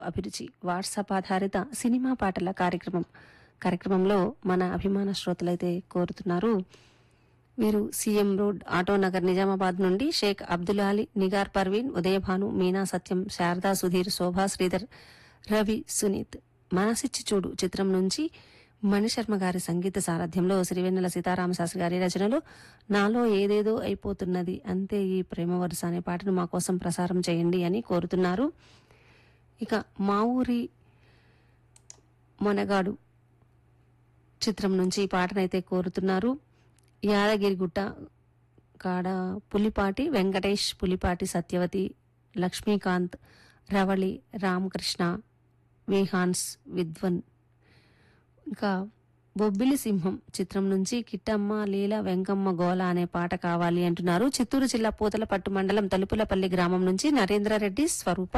అభిరుచి వాట్సాప్ ఆధారిత సినిమా పాటల కార్యక్రమం కార్యక్రమంలో మన అభిమాన శ్రోతలైతే కోరుతున్నారు వీరు సీఎం రోడ్ ఆటోనగర్ నిజామాబాద్ నుండి షేక్ అబ్దుల్ అలీ నిగార్ పర్వీన్ ఉదయభాను మీనా సత్యం శారదా సుధీర్ శోభా శ్రీధర్ రవి సునీత్ మనసిచ్చి చూడు చిత్రం నుంచి మణిశర్మ గారి సంగీత సారథ్యంలో సిరివెన్నెల సీతారామ శాస్త్రి గారి రచనలో నాలో ఏదేదో అయిపోతున్నది అంతే ఈ ప్రేమ వరుస అనే పాటను మా కోసం ప్రసారం చేయండి అని కోరుతున్నారు ఇక మా ఊరి మొనగాడు చిత్రం నుంచి ఈ పాటనైతే కోరుతున్నారు యాదగిరిగుట్ట కాడ పులిపాటి వెంకటేష్ పులిపాటి సత్యవతి లక్ష్మీకాంత్ రవళి రామకృష్ణ విహాన్స్ విద్వన్ ఇంకా బొబ్బిలి సింహం చిత్రం నుంచి కిట్టమ్మ లీల వెంకమ్మ గోల అనే పాట కావాలి అంటున్నారు చిత్తూరు జిల్లా పూతలపట్టు మండలం తలుపులపల్లి గ్రామం నుంచి నరేంద్రారెడ్డి స్వరూప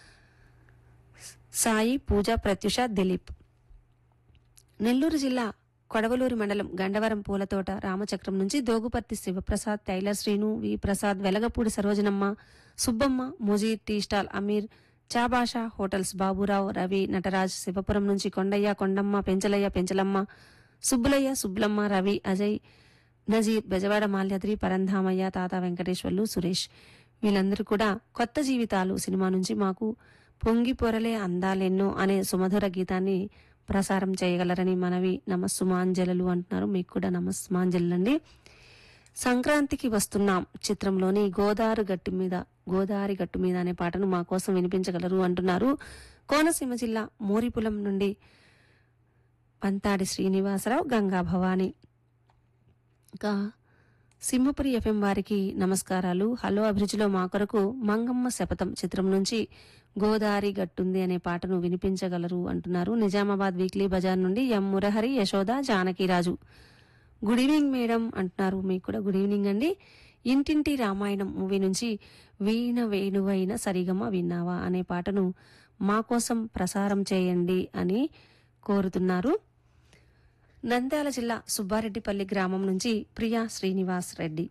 సాయి పూజ ప్రత్యుష దిలీప్ నెల్లూరు జిల్లా కొడవలూరు మండలం గండవరం పూలతోట రామచక్రం నుంచి Doguparthi Sivaprasad tailor Srinu V Prasad Velagapudi Sarojanamma Subbamma Mujeer tea stall Ameer Chabasha hotels Baburao Ravi Nataraj Sivapuram నుంచి కొండయ్య కొండమ్మ పెంచలయ్య పెంచలమ్మ సుబ్బులయ్య సుబ్బలమ్మ రవి అజయ్ నజీర్ బెజవాడ మాల్యాద్రి పరంధామయ్య తాత వెంకటేశ్వర్లు సురేష్ వీళ్ళందరూ కూడా కొత్త జీవితాలు సినిమా నుంచి మాకు పొంగి పొరలే అందాలెన్నో అనే సుమధుర గీతాన్ని ప్రసారం చేయగలరని మనవి నమస్సుమాంజలు అంటున్నారు మీకు కూడా నమస్సుమాంజలండి సంక్రాంతికి వస్తున్నాం చిత్రంలోని గోదారు గట్టు మీద గోదారి గట్టు మీద అనే పాటను మా కోసం వినిపించగలరు అంటున్నారు కోనసీమ జిల్లా మోరిపులం నుండి పంతాడి శ్రీనివాసరావు గంగా భవాని ఇంకా సింహపురి ఎఫ్ఎం వారికి నమస్కారాలు హలో అభిరుచిలో మా కొరకు మంగమ్మ శపథం చిత్రం నుంచి గోదారి గట్టుంది అనే పాటను వినిపించగలరు అంటున్నారు నిజామాబాద్ వీక్లీ బజార్ నుండి M Murahari Yashoda Janakiraju good evening madam అంటున్నారు మీకు కూడా గుడ్ ఈవినింగ్ అండి ఇంటింటి రామాయణం మూవీ నుంచి వీణ వేణువైన సరిగమ విన్నావా అనే పాటను మా కోసం ప్రసారం చేయండి అని కోరుతున్నారు నంద్యాల జిల్లా సుబ్బారెడ్డిపల్లి గ్రామం నుంచి ప్రియా శ్రీనివాస్ రెడ్డి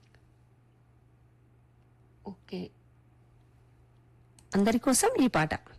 ఓకే అందరి కోసం ఈ పాట